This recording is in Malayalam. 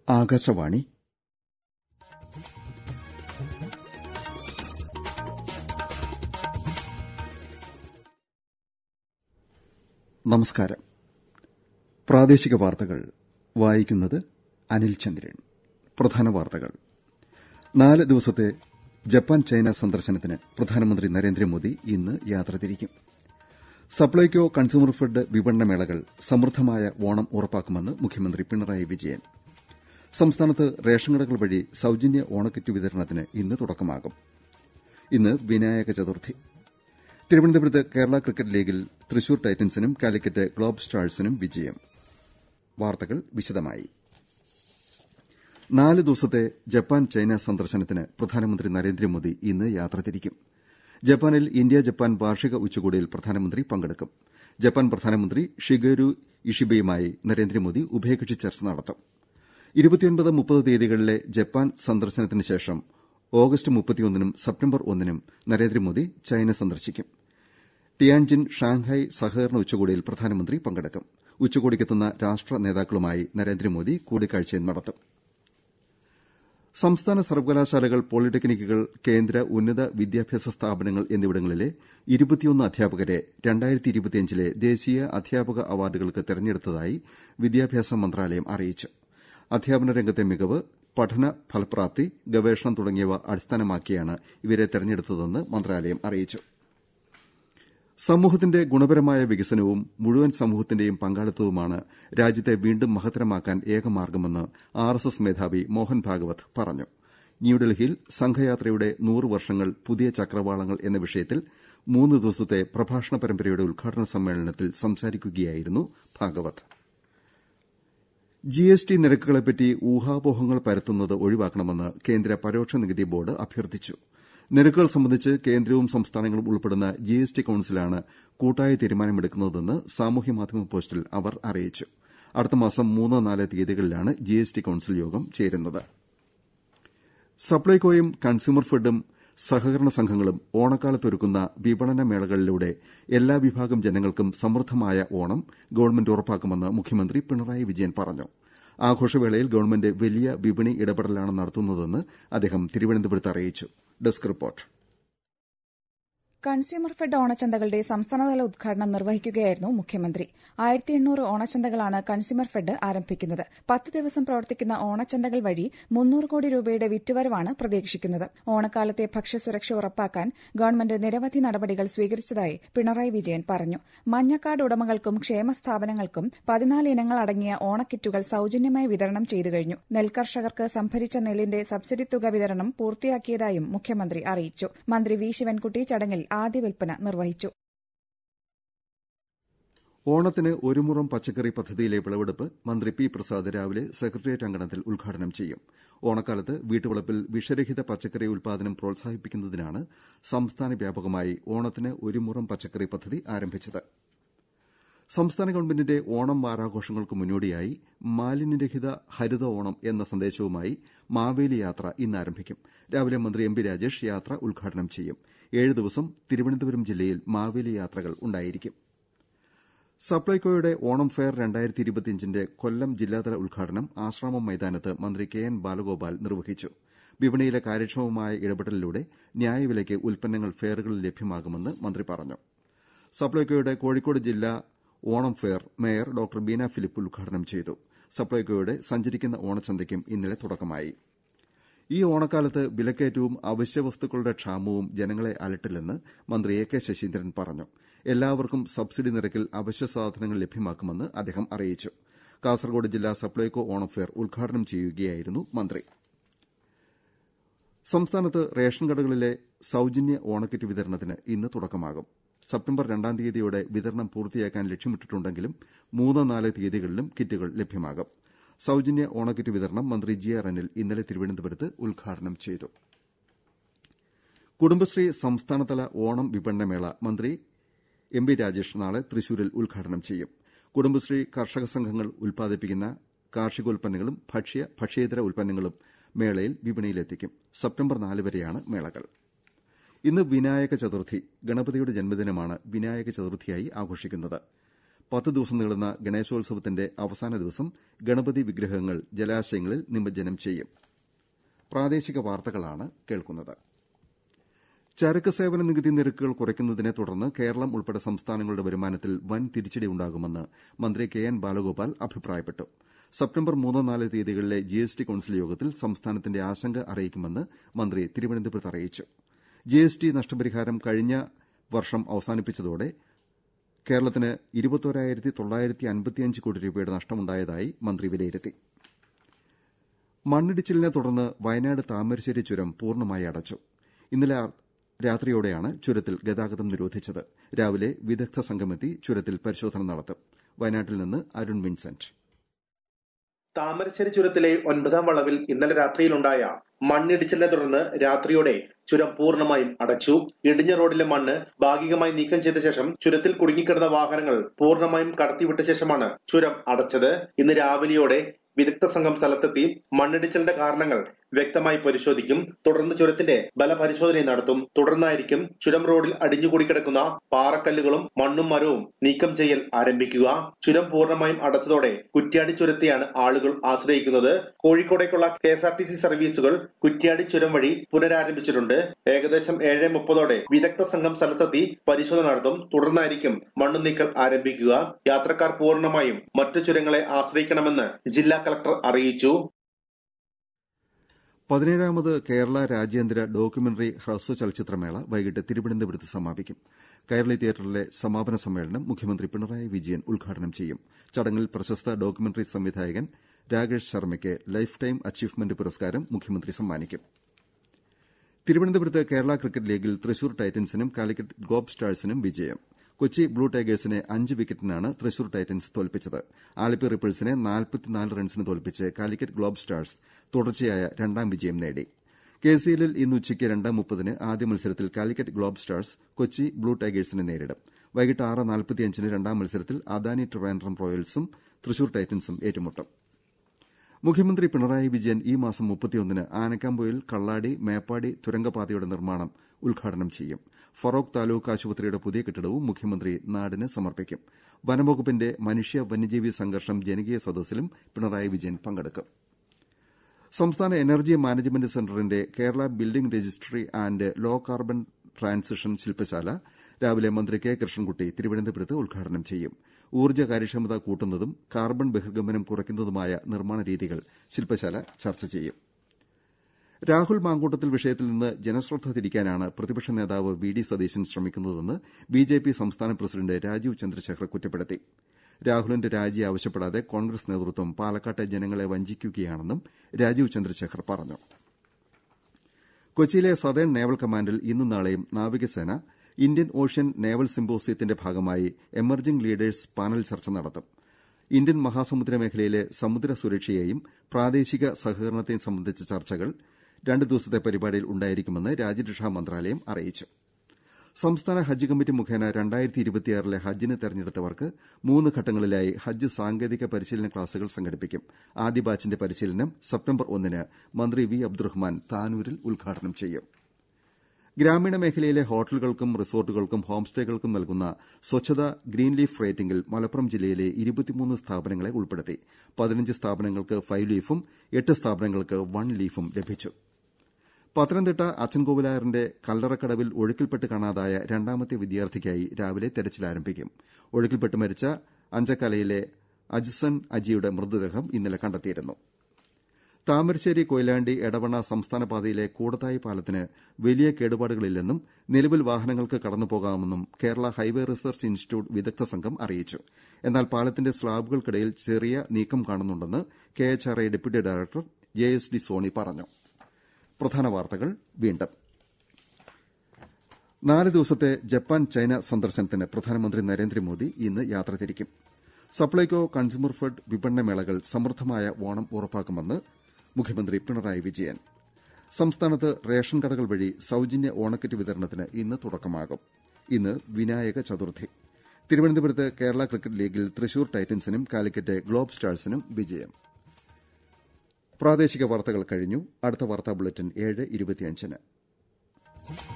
ആകാശവാണി നമസ്കാരം പ്രാദേശിക വാർത്തകൾ വായിക്കുന്നത് അനിൽ ചന്ദ്രൻ പ്രധാന വാർത്തകൾ നാല് ദിവസത്തെ ജപ്പാൻ ചൈന സന്ദർശനത്തിന് പ്രധാനമന്ത്രി നരേന്ദ്രമോദി ഇന്ന് യാത്ര തിരിക്കും സപ്ലൈകോ കൺസ്യൂമർ ഫെഡ് വിപണന മേളകൾ സമൃദ്ധമായ ഓണം ഉറപ്പാക്കുമെന്ന് മുഖ്യമന്ത്രി പിണറായി വിജയൻ സംസ്ഥാനത്ത് റേഷൻ കടകൾ വഴി സൌജന്യ ഓണക്കിറ്റ് വിതരണത്തിന് ഇന്ന് തുടക്കമാകും ഇന്ന് വിനായക ചതുർത്ഥി തിരുവനന്തപുരത്ത് കേരള ക്രിക്കറ്റ് ലീഗിൽ തൃശൂർ ടൈറ്റൻസിനും കാലിക്കറ്റ് ഗ്ലോബ് സ്റ്റാഴ്സിനും വിജയം വാർത്തകൾ വിശദമായി നാല് ദിവസത്തെ ജപ്പാൻ ചൈന സന്ദർശനത്തിന് പ്രധാനമന്ത്രി നരേന്ദ്രമോദി ഇന്ന് യാത്ര തിരിക്കും ജപ്പാനിൽ ഇന്ത്യ ജപ്പാൻ വാർഷിക ഉച്ചകോടിയിൽ പ്രധാനമന്ത്രി പങ്കെടുക്കും ജപ്പാൻ പ്രധാനമന്ത്രി ഷിഗേരു ഇഷിബയുമായി നരേന്ദ്രമോദി ഉഭയകക്ഷി ചർച്ച നടത്തും ഇരുപത്തിയൊൻപത് മുപ്പത് തീയതികളിലെ ജപ്പാൻ സന്ദർശനത്തിന് ശേഷം ഓഗസ്റ്റ് മുപ്പത്തിയൊന്നിനും സെപ്റ്റംബർ ഒന്നിനും നരേന്ദ്രമോദി ചൈന സന്ദർശിക്കും ടിയാൻജിൻ ഷാങ്ഹായ് സഹകരണ ഉച്ചകോടിയിൽ പ്രധാനമന്ത്രി പങ്കെടുക്കും ഉച്ചകോടിക്കെത്തുന്ന രാഷ്ട്ര നേതാക്കളുമായി നരേന്ദ്രമോദി കൂടിക്കാഴ്ച നടത്തും സംസ്ഥാന സർവകലാശാലകൾ പോളിടെക്നിക്കുകൾ കേന്ദ്ര ഉന്നത വിദ്യാഭ്യാസ സ്ഥാപനങ്ങൾ എന്നിവിടങ്ങളിലെ ഇരുപത്തിയൊന്ന് അധ്യാപകരെ ലെ ദേശീയ അധ്യാപക അവാർഡുകൾക്ക് തെരഞ്ഞെടുത്തതായി വിദ്യാഭ്യാസ മന്ത്രാലയം അറിയിച്ചു അധ്യാപന രംഗത്തെ മികവ് പഠന ഫലപ്രാപ്തി ഗവേഷണം തുടങ്ങിയവ അടിസ്ഥാനമാക്കിയാണ് ഇവരെ തെരഞ്ഞെടുത്തതെന്ന് മന്ത്രാലയം അറിയിച്ചു സമൂഹത്തിന്റെ ഗുണപരമായ വികസനവും മുഴുവൻ സമൂഹത്തിന്റെയും പങ്കാളിത്തവുമാണ് രാജ്യത്തെ വീണ്ടും മഹത്തരമാക്കാൻ ഏകമാർഗ്ഗമെന്ന് ആർ എസ് എസ് മേധാവി മോഹൻ ഭാഗവത് പറഞ്ഞു ന്യൂഡൽഹിയിൽ സംഘയാത്രയുടെ നൂറ് വർഷങ്ങൾ പുതിയ ചക്രവാളങ്ങൾ എന്ന വിഷയത്തിൽ മൂന്ന് ദിവസത്തെ പ്രഭാഷണ പരമ്പരയുടെ ഉദ്ഘാടന സമ്മേളനത്തിൽ സംസാരിക്കുകയായിരുന്നു ഭാഗവത് ജിഎസ്ടി നിരക്കുകളെപ്പറ്റി ഊഹാപോഹങ്ങൾ പരത്തുന്നത് ഒഴിവാക്കണമെന്ന് കേന്ദ്ര പരോക്ഷ നികുതി ബോർഡ് അഭ്യർത്ഥിച്ചു നിരക്കുകൾ സംബന്ധിച്ച് കേന്ദ്രവും സംസ്ഥാനങ്ങളും ഉൾപ്പെടുന്ന ജിഎസ്ടി കൌൺസിലാണ് കൂട്ടായ തീരുമാനമെടുക്കുന്നതെന്ന് സാമൂഹ്യമാധ്യമ പോസ്റ്റിൽ അവർ അറിയിച്ചു അടുത്ത മാസം മൂന്ന് നാല് തീയതികളിലാണ് ജിഎസ്ടി കൌൺസിൽ യോഗം ചേരുന്നത് സപ്ലൈകോയും കൺസ്യൂമർ ഫെഡും സഹകരണ സംഘങ്ങളും ഓണക്കാലത്തൊരുക്കുന്ന വിപണന മേളകളിലൂടെ എല്ലാ വിഭാഗം ജനങ്ങൾക്കും സമൃദ്ധമായ ഓണം ഗവൺമെന്റ് ഉറപ്പാക്കുമെന്ന് മുഖ്യമന്ത്രി പിണറായി വിജയൻ പറഞ്ഞു ആഘോഷവേളയിൽ ഗവൺമെന്റ് വലിയ വിപണി ഇടപെടലാണ് നടത്തുന്നതെന്ന് അദ്ദേഹം തിരുവനന്തപുരത്ത് അറിയിച്ചു ഡെസ്ക് റിപ്പോർട്ട് കൺസ്യൂമർ ഫെഡ് ഓണച്ചന്തകളുടെ സംസ്ഥാനതല ഉദ്ഘാടനം നിർവഹിക്കുകയായിരുന്നു മുഖ്യമന്ത്രി ആയിരത്തി എണ്ണൂറ് ഓണച്ചന്തകളാണ് കൺസ്യൂമർ ഫെഡ് ആരംഭിക്കുന്നത് പത്ത് ദിവസം പ്രവർത്തിക്കുന്ന ഓണച്ചന്തകൾ വഴി മുന്നൂറ് കോടി രൂപയുടെ വിറ്റുവരവാണ് പ്രതീക്ഷിക്കുന്നത് ഓണക്കാലത്തെ ഭക്ഷ്യസുരക്ഷ ഉറപ്പാക്കാൻ ഗവൺമെന്റ് നിരവധി നടപടികൾ സ്വീകരിച്ചതായി പിണറായി വിജയൻ പറഞ്ഞു മഞ്ഞക്കാർഡ് ഉടമകൾക്കും ക്ഷേമ സ്ഥാപനങ്ങൾക്കും പതിനാല് ഇനങ്ങൾ അടങ്ങിയ ഓണക്കിറ്റുകൾ സൌജന്യമായി വിതരണം ചെയ്തു കഴിഞ്ഞു നെൽകർഷകർക്ക് സംഭരിച്ച നെല്ലിന്റെ സബ്സിഡി തുക വിതരണം പൂർത്തിയാക്കിയതായും മുഖ്യമന്ത്രി അറിയിച്ചു മന്ത്രി വി ശിവൻകുട്ടി ചടങ്ങിൽ ആദ്യ വിൽപ്പന നിർവഹിച്ചു ഓണത്തിന് ഒരു മുറം പച്ചക്കറി പദ്ധതിയിലെ വിളവെടുപ്പ് മന്ത്രി പി പ്രസാദ് രാവിലെ സെക്രട്ടേറിയറ്റ് അങ്കണത്തിൽ ഉദ്ഘാടനം ചെയ്യും ഓണക്കാലത്ത് വീട്ടുവളപ്പിൽ വിഷരഹിത പച്ചക്കറി ഉൽപാദനം പ്രോത്സാഹിപ്പിക്കുന്നതിനാണ് സംസ്ഥാന വ്യാപകമായി ഓണത്തിന് ഒരു മുറം പച്ചക്കറി പദ്ധതി ആരംഭിച്ചത് സംസ്ഥാന ഗവൺമെന്റിന്റെ ഓണം വാരാഘോഷങ്ങൾക്ക് മുന്നോടിയായി മാലിന്യരഹിത ഹരിത ഓണം എന്ന സന്ദേശവുമായി മാവേലി യാത്ര ഇന്ന് ആരംഭിക്കും രാവിലെ മന്ത്രി എം പി രാജേഷ് യാത്ര ഉദ്ഘാടനം ചെയ്യും ഏഴ് ദിവസം തിരുവനന്തപുരം ജില്ലയിൽ മാവേലി യാത്രകൾ ഉണ്ടായിരിക്കും സപ്ലൈകോയുടെ ഓണം ഫെയർ രണ്ടായിരത്തി ഇരുപത്തിയഞ്ചിന്റെ കൊല്ലം ജില്ലാതല ഉദ്ഘാടനം ആശ്രാമം മൈതാനത്ത് മന്ത്രി കെ എൻ ബാലഗോപാൽ നിർവഹിച്ചു വിപണിയിലെ കാര്യക്ഷമമായ ഇടപെടലിലൂടെ ന്യായവിലയ്ക്ക് ഉൽപ്പന്നങ്ങൾ ഫെയറുകളിൽ ലഭ്യമാകുമെന്ന് മന്ത്രി പറഞ്ഞു സപ്ലൈകോയുടെ കോഴിക്കോട് ജില്ലാ Onam fair mayor doctor Beena Philip ഉദ്ഘാടനം ചെയ്തു സപ്ലൈകോയുടെ സഞ്ചരിക്കുന്ന ഓണച്ചന്തയ്ക്കും ഇന്നലെ തുടക്കമായി ഈ ഓണക്കാലത്ത് വിലക്കയറ്റവും അവശ്യവസ്തുക്കളുടെ ക്ഷാമവും ജനങ്ങളെ അലട്ടില്ലെന്ന് മന്ത്രി എ കെ ശശീന്ദ്രൻ പറഞ്ഞു എല്ലാവർക്കും സബ്സിഡി നിരക്കിൽ അവശ്യ സാധനങ്ങൾ ലഭ്യമാക്കുമെന്ന് അദ്ദേഹം അറിയിച്ചു കാസർകോട് ജില്ലാ സപ്ലൈകോ ഓണം ഫെയർ ഉദ്ഘാടനം ചെയ്യുകയായിരുന്നു മന്ത്രി സംസ്ഥാനത്ത് റേഷൻ കടകളിലെ സൌജന്യ ഓണക്കിറ്റ് വിതരണത്തിന് ഇന്ന് തുടക്കമാകും സെപ്റ്റംബർ രണ്ടാം തീയതിയോടെ വിതരണം പൂർത്തിയാക്കാൻ ലക്ഷ്യമിട്ടിട്ടുണ്ടെങ്കിലും മൂന്ന് നാല് തീയതികളിലും കിറ്റുകൾ ലഭ്യമാകും സൌജന്യ ഓണക്കിറ്റ് വിതരണം മന്ത്രി ജി ആർ അനിൽ ഇന്നലെ തിരുവനന്തപുരത്ത് ഉദ്ഘാടനം ചെയ്തു കുടുംബശ്രീ സംസ്ഥാനതല ഓണം വിപണനമേള മന്ത്രി എം ബി രാജേഷ് നാളെ തൃശൂരിൽ ഉദ്ഘാടനം ചെയ്യും കുടുംബശ്രീ കർഷക സംഘങ്ങൾ ഉൽപ്പാദിപ്പിക്കുന്ന കാർഷികോൽപ്പന്നങ്ങളും ഭക്ഷ്യ ഭക്ഷ്യേതര ഉൽപ്പന്നങ്ങളും മേളയിൽ വിപണിയിലെത്തിക്കും സെപ്റ്റംബർ നാല് വരെയാണ് മേളകൾ ഇന്ന് വിനായക ചതുർത്ഥി ഗണപതിയുടെ ജന്മദിനമാണ് വിനായക ചതുർത്ഥിയായി ആഘോഷിക്കുന്നത് പത്ത് ദിവസം നീളുന്ന ഗണേശോത്സവത്തിന്റെ അവസാന ദിവസം ഗണപതി വിഗ്രഹങ്ങൾ ജലാശയങ്ങളിൽ നിമജ്ജനം ചെയ്യും പ്രാദേശിക വാർത്തകളാണ് കേൾക്കുന്നത് ചരക്ക് സേവന നികുതി നിരക്കുകൾ കുറയ്ക്കുന്നതിനെ തുടർന്ന് കേരളം ഉൾപ്പെടെ സംസ്ഥാനങ്ങളുടെ വരുമാനത്തിൽ വൻ തിരിച്ചടി ഉണ്ടാകുമെന്ന് മന്ത്രി കെ എൻ ബാലഗോപാൽ അഭിപ്രായപ്പെട്ടു സെപ്റ്റംബർ മൂന്ന് നാല് തീയതികളിലെ ജി എസ് ടി കൌൺസിൽ യോഗത്തിൽ സംസ്ഥാനത്തിന്റെ ആശങ്ക അറിയിക്കുമെന്ന് മന്ത്രി തിരുവനന്തപുരത്ത് അറിയിച്ചു ജി എസ് ടി നഷ്ടപരിഹാരം കഴിഞ്ഞ വർഷം അവസാനിപ്പിച്ചതോടെ കേരളത്തിന് ഇരുപത്തോരായിരത്തി തൊള്ളായിരത്തി അൻപത്തിയഞ്ച് കോടി രൂപയുടെ നഷ്ടമുണ്ടായതായി മന്ത്രി വിലയിരുത്തി മണ്ണിടിച്ചിലിനെ തുടർന്ന് വയനാട് താമരശ്ശേരി ചുരം പൂർണ്ണമായി അടച്ചു ഇന്നലെ രാത്രിയോടെയാണ് ചുരത്തിൽ ഗതാഗതം നിരോധിച്ചത് രാവിലെ വിദഗ്ധ സംഘമെത്തി ചുരത്തിൽ പരിശോധന നടത്തും വയനാട്ടിൽ നിന്ന് അരുൺ വിൻസെന്റ് താമരശ്ശേരി ചുരത്തിലെ ഒൻപതാം വളവിൽ ഇന്നലെ രാത്രിയിലുണ്ടായ മണ്ണിടിച്ചിലിനെ തുടർന്ന് രാത്രിയോടെ ചുരം പൂർണ്ണമായും അടച്ചു ഇടിഞ്ഞ റോഡിലെ മണ്ണ് ഭാഗികമായി നീക്കം ചെയ്ത ശേഷം ചുരത്തിൽ കുടുങ്ങിക്കിടന്ന വാഹനങ്ങൾ പൂർണ്ണമായും കടത്തിവിട്ട ശേഷമാണ് ചുരം അടച്ചത് ഇന്ന് രാവിലെയോടെ വിദഗ്ധ സംഘം സ്ഥലത്തെത്തി മണ്ണിടിച്ചിലിന്റെ കാരണങ്ങൾ വ്യക്തമായി പരിശോധിക്കും തുടർന്ന് ചുരത്തിന്റെ ബലപരിശോധന നടത്തും തുടർന്നായിരിക്കും ചുരം റോഡിൽ അടിഞ്ഞുകൂടി കിടക്കുന്ന പാറക്കല്ലുകളും മണ്ണും മരവും നീക്കം ചെയ്യൽ ആരംഭിക്കുക ചുരം പൂർണ്ണമായും അടച്ചതോടെ കുറ്റ്യാടി ചുരത്തെയാണ് ആളുകൾ ആശ്രയിക്കുന്നത് കോഴിക്കോടേക്കുള്ള K S R T C സർവീസുകൾ കുറ്റ്യാടി ചുരം വഴി പുനരാരംഭിച്ചിട്ടുണ്ട് ഏകദേശം ഏഴ് മുപ്പതോടെ വിദഗ്ധ സംഘം സ്ഥലത്തെത്തി പരിശോധന നടത്തും തുടർന്നായിരിക്കും മണ്ണു നീക്കൽ ആരംഭിക്കുക യാത്രക്കാർ പൂർണ്ണമായും മറ്റു ചുരങ്ങളെ ആശ്രയിക്കണമെന്ന് ജില്ലാ കളക്ടർ അറിയിച്ചു പതിനേഴാമത് കേരള രാജ്യാന്തര ഡോക്യുമെന്ററി ഹ്രസ്വ ചലച്ചിത്രമേള വൈകിട്ട് തിരുവനന്തപുരത്ത് സമാപിക്കും കൈരളി തിയേറ്ററിലെ സമാപന സമ്മേളനം മുഖ്യമന്ത്രി പിണറായി വിജയൻ ഉദ്ഘാടനം ചെയ്യും ചടങ്ങിൽ പ്രശസ്ത ഡോക്യുമെന്ററി സംവിധായകൻ രാകേഷ് ശർമ്മയ്ക്ക് ലൈഫ് ടൈം അച്ചീവ്മെന്റ് പുരസ്കാരം മുഖ്യമന്ത്രി സമ്മാനിക്കും തിരുവനന്തപുരത്ത് കേരള ക്രിക്കറ്റ് ലീഗിൽ തൃശൂർ ടൈറ്റൻസിനും കാലിക്കറ്റ് ഗോപ് സ്റ്റാഴ്സിനും വിജയം കൊച്ചി ബ്ലൂ ടൈഗേഴ്സിനെ അഞ്ച് വിക്കറ്റിനാണ് തൃശൂർ ടൈറ്റൻസ് തോൽപ്പിച്ചത് ആലപ്പി റിപ്പിൾസിനെ റൺസിന് തോൽപ്പിച്ച് കാലിക്കറ്റ് ഗ്ലോബ് സ്റ്റാഴ്സ് തുടർച്ചയായ രണ്ടാം വിജയം നേടി കെസിഎല്ലിൽ ഇന്ന് ഉച്ചയ്ക്ക് രണ്ട് മുപ്പതിന് ആദ്യ മത്സരത്തിൽ Calicut globe stars Kochi blue ടൈഗേഴ്സിനെ നേരിടും വൈകിട്ട് ആറ് നാൽപ്പത്തിയഞ്ചിന് രണ്ടാം മത്സരത്തിൽ അദാനി ട്രിവാൻഡ്രം റോയൽസും തൃശൂർ ടൈറ്റൻസും ഏറ്റുമുട്ടും മുഖ്യമന്ത്രി പിണറായി വിജയൻ ഈ മാസം മുപ്പത്തിയൊന്നിന് ആനക്കാംപൊയിൽ കള്ളാടി മേപ്പാടി തുരങ്കപാതയുടെ നിർമ്മാണം ഉദ്ഘാടനം ചെയ്യും ഫറോക്ക് താലൂക്ക് ആശുപത്രിയുടെ പുതിയ കെട്ടിടവും മുഖ്യമന്ത്രി നാടിന് സമർപ്പിക്കും വനംവകുപ്പിന്റെ മനുഷ്യ വന്യജീവി സംഘർഷം ജനകീയ സദസ്സിലും പിണറായി വിജയൻ പങ്കെടുക്കും സംസ്ഥാന എനർജി മാനേജ്മെന്റ് സെന്ററിന്റെ Kerala building registry and low carbon transition ശില്പശാല രാവിലെ മന്ത്രി കെ കൃഷ്ണൻകുട്ടി തിരുവനന്തപുരത്ത് ഉദ്ഘാടനം ചെയ്യും ഊർജ്ജ കാര്യക്ഷമത കൂട്ടുന്നതും കാർബൺ ബഹിർഗമനം കുറയ്ക്കുന്നതുമായ നിർമ്മാണ രീതികൾ ശില്പശാല ചർച്ച ചെയ്യും രാഹുൽ മാങ്കൂട്ടത്തിൽ വിഷയത്തിൽ നിന്ന് ജനശ്രദ്ധ തിരിക്കാനാണ് പ്രതിപക്ഷ നേതാവ് വി ഡി സതീശൻ ശ്രമിക്കുന്നതെന്ന് ബിജെപി സംസ്ഥാന പ്രസിഡന്റ് രാജീവ് ചന്ദ്രശേഖർ കുറ്റപ്പെടുത്തി രാഹുലിന്റെ രാജി ആവശ്യപ്പെടാതെ കോൺഗ്രസ് നേതൃത്വം പാലക്കാട്ടെ ജനങ്ങളെ വഞ്ചിക്കുകയാണെന്നും രാജീവ് ചന്ദ്രശേഖർ പറഞ്ഞു കൊച്ചിയിലെ സതേൺ നേവൽ കമാൻഡിൽ ഇന്നും നാളെയും നാവികസേന ഇന്ത്യൻ ഓഷ്യൻ നേവൽ സിമ്പോസിയത്തിന്റെ ഭാഗമായി എമർജിംഗ് ലീഡേഴ്സ് പാനൽ ചർച്ച നടത്തും ഇന്ത്യൻ മഹാസമുദ്ര മേഖലയിലെ സമുദ്ര സുരക്ഷയെയും പ്രാദേശിക സഹകരണത്തെയും സംബന്ധിച്ച ചർച്ചകൾ രണ്ട് ദിവസത്തെ പരിപാടിയിൽ ഉണ്ടായിരിക്കുമെന്ന് രാജ്യരക്ഷാ മന്ത്രാലയം അറിയിച്ചു സംസ്ഥാന ഹജ്ജ് കമ്മിറ്റി മുഖേന രണ്ടായിരത്തി ഇരുപത്തിയാറിലെ ഹജ്ജിന് തെരഞ്ഞെടുത്തവർക്ക് മൂന്ന് ഘട്ടങ്ങളിലായി ഹജ്ജ് സാങ്കേതിക പരിശീലന ക്ലാസുകൾ സംഘടിപ്പിക്കും ആദ്യ ബാച്ചിന്റെ പരിശീലനം സെപ്റ്റംബർ ഒന്നിന് മന്ത്രി വി അബ്ദുറഹ്മാൻ താനൂരിൽ ഉദ്ഘാടനം ചെയ്യും ഗ്രാമീണ മേഖലയിലെ ഹോട്ടലുകൾക്കും റിസോർട്ടുകൾക്കും ഹോം സ്റ്റേകൾക്കും നൽകുന്ന സ്വച്ഛത ഗ്രീൻ ലീഫ് റേറ്റിംഗിൽ മലപ്പുറം ജില്ലയിലെ ഇരുപത്തിമൂന്ന് സ്ഥാപനങ്ങളെ ഉൾപ്പെടുത്തി പതിനഞ്ച് സ്ഥാപനങ്ങൾക്ക് ഫൈവ് ലീഫും എട്ട് സ്ഥാപനങ്ങൾക്ക് വൺ ലീഫും ലഭിച്ചു പത്തനംതിട്ട അച്ചൻകോവിലാറിന്റെ കല്ലറക്കടവിൽ ഒഴുക്കിൽപ്പെട്ട് കാണാതായ രണ്ടാമത്തെ വിദ്യാർത്ഥിക്കായി രാവിലെ തെരച്ചിൽ ആരംഭിക്കും ഒഴുക്കിൽപ്പെട്ട് മരിച്ച അഞ്ചക്കലയിലെ അജ്സൺ അജിയുടെ മൃതദേഹം ഇന്നലെ കണ്ടെത്തിയിരുന്നു താമരശ്ശേരി കൊയിലാണ്ടി എടവണ്ണ സംസ്ഥാന പാതയിലെ കൂടത്തായി പാലത്തിന് വലിയ കേടുപാടുകളില്ലെന്നും നിലവിൽ വാഹനങ്ങൾക്ക് കടന്നുപോകാമെന്നും കേരള ഹൈവേ റിസർച്ച് ഇൻസ്റ്റിറ്റ്യൂട്ട് വിദഗ്ധ സംഘം അറിയിച്ചു എന്നാൽ പാലത്തിന്റെ സ്ലാബുകൾക്കിടയിൽ ചെറിയ നീക്കം കാണുന്നുണ്ടെന്ന് K H R I deputy director J S D Soni പറഞ്ഞു പ്രധാന വാർത്തകൾ വീണ്ടും നാല് ദിവസത്തെ ജപ്പാൻ ചൈന സന്ദർശനത്തിന് പ്രധാനമന്ത്രി നരേന്ദ്രമോദി ഇന്ന് യാത്ര തിരിക്കും സപ്ലൈകോ കൺസ്യൂമർ ഫെഡ് വിപണന മേളകൾ സമൃദ്ധമായ ഓണം ഉറപ്പാക്കുമെന്ന് മുഖ്യമന്ത്രി പിണറായി വിജയൻ സംസ്ഥാനത്ത് റേഷൻ കടകൾ വഴി സൌജന്യ ഓണക്കിറ്റ് വിതരണത്തിന് ഇന്ന് തുടക്കമാകും ഇന്ന് വിനായക ചതുർത്ഥി തിരുവനന്തപുരത്ത് കേരള ക്രിക്കറ്റ് ലീഗിൽ തൃശൂർ ടൈറ്റൻസിനും കാലിക്കറ്റ് ഗ്ലോബ് സ്റ്റാഴ്സിനും വിജയം പ്രാദേശിക വാർത്തകൾ കഴിഞ്ഞു അടുത്ത വാർത്താ ബുള്ളറ്റിൻ ഏഴ് ഇരുപത്തിയഞ്ചിന്